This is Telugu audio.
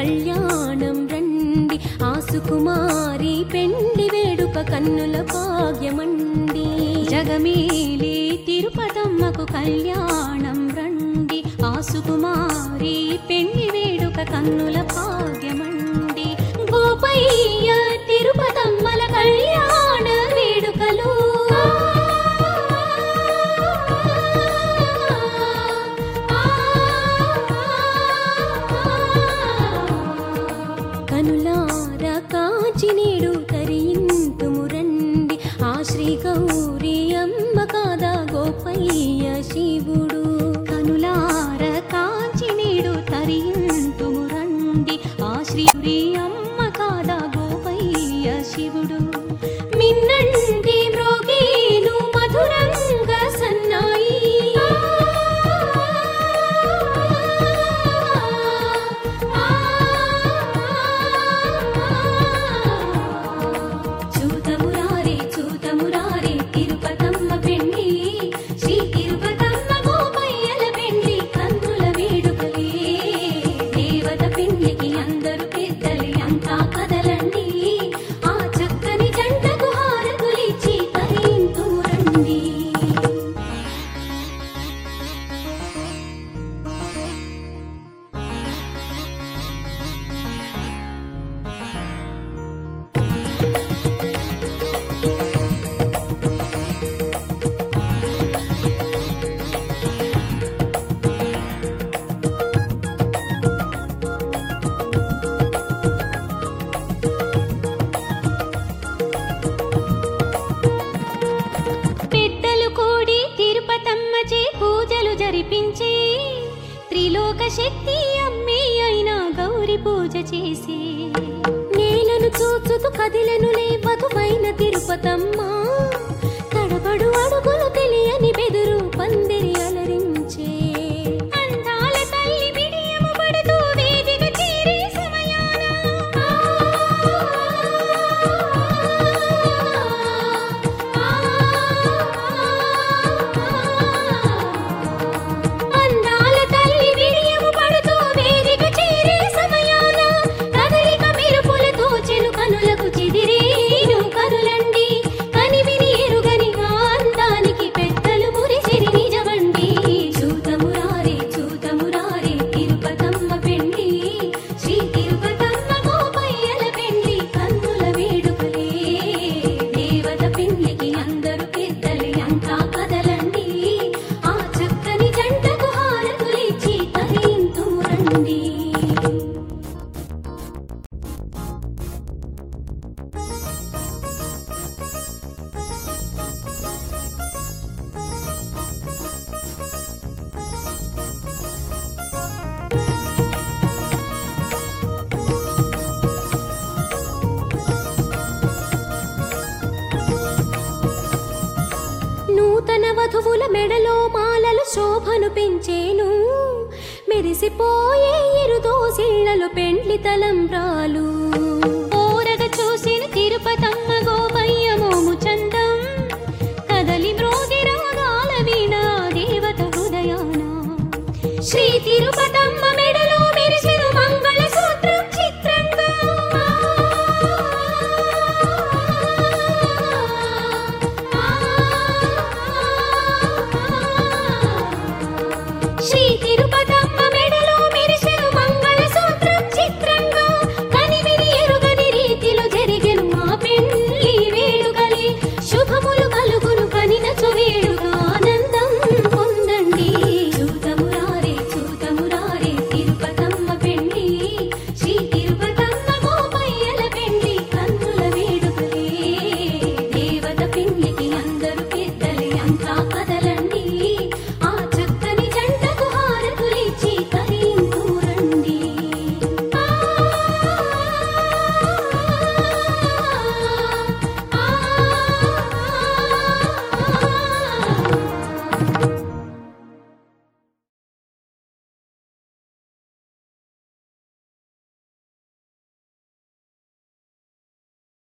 కళ్యాణం రండి ఆసుకుమారి పెండి వేడుక కన్నుల భాగ్యమండి జగమేలి తిరుపతమ్మకు కళ్యాణం రండి ఆసుకుమారి పెండి వేడుక కన్నుల భాగ్యమండి గోపయ్య తిరుపతమ్మల కళ్యాణ వేడుకలు కనులార కాచి నేడు తరింతుము రండి ఆ శ్రీ గౌరీ అమ్మ కాదా గోపయ్య శివుడు కనులార కాచి నేడు తరింతుము రండి ఆ శ్రీ గౌరీ అమ్మ కాదా గోపయ్య శివుడు మిన్నండి మ్రోగేను మధురంగ సన్నాయి చూతమురారే చూతమురారే తిరుపతమ్మ పెండి శ్రీ తిరుపతమ్మ గోపయ్యల పెండి కన్నుల వేడుకలే దేవత పెండికి అందరూ పెద్దలే అంతా కదలండి ఆ చక్కని జంటకు హారతులిచ్చి తరింతుము రండి పెద్దలు కూడి తిరుపతమ్మచే పూజలు జరిపించి త్రిలోక శక్తి అమ్మి అయిన గౌరి పూజ చేసి నేలను చూచుతూ కదిలను లేవతువైన తిరుపతమ్మ తడబడు అడుగులు తెలియని బెదురు పందిరి అలరించే అందాల తల్లి బిడియము పడుతూ వేదిక చేరే అందాల తల్లి విడియము పడుతూ వేదిక చేరే సమయాన కదలిక మెరుపులతో చెను కనులకు చెదిరేను కనులండి కనివిని ఎరుగని ఆ అందానికి పెద్దలు మురిసిరి నిజమండి చూతమురారే చూతమురారే తిరుపతమ్మ పెండి శ్రీ తిరుపతమ్మ గోపయ్యల పెండి కన్నుల వేడుకలే దేవత పెండికి అందరూ పెద్దలే అంతా కదలండి ఆ చక్కని జంటకు హారతులిచ్చి తరింతుము రండి నూతన వధువుల మెడలో మాలలు శోభను పెంచేను మెరిసిపోయే ఇరుదోసిళ్లలో పెండ్లి తలంబ్రాలు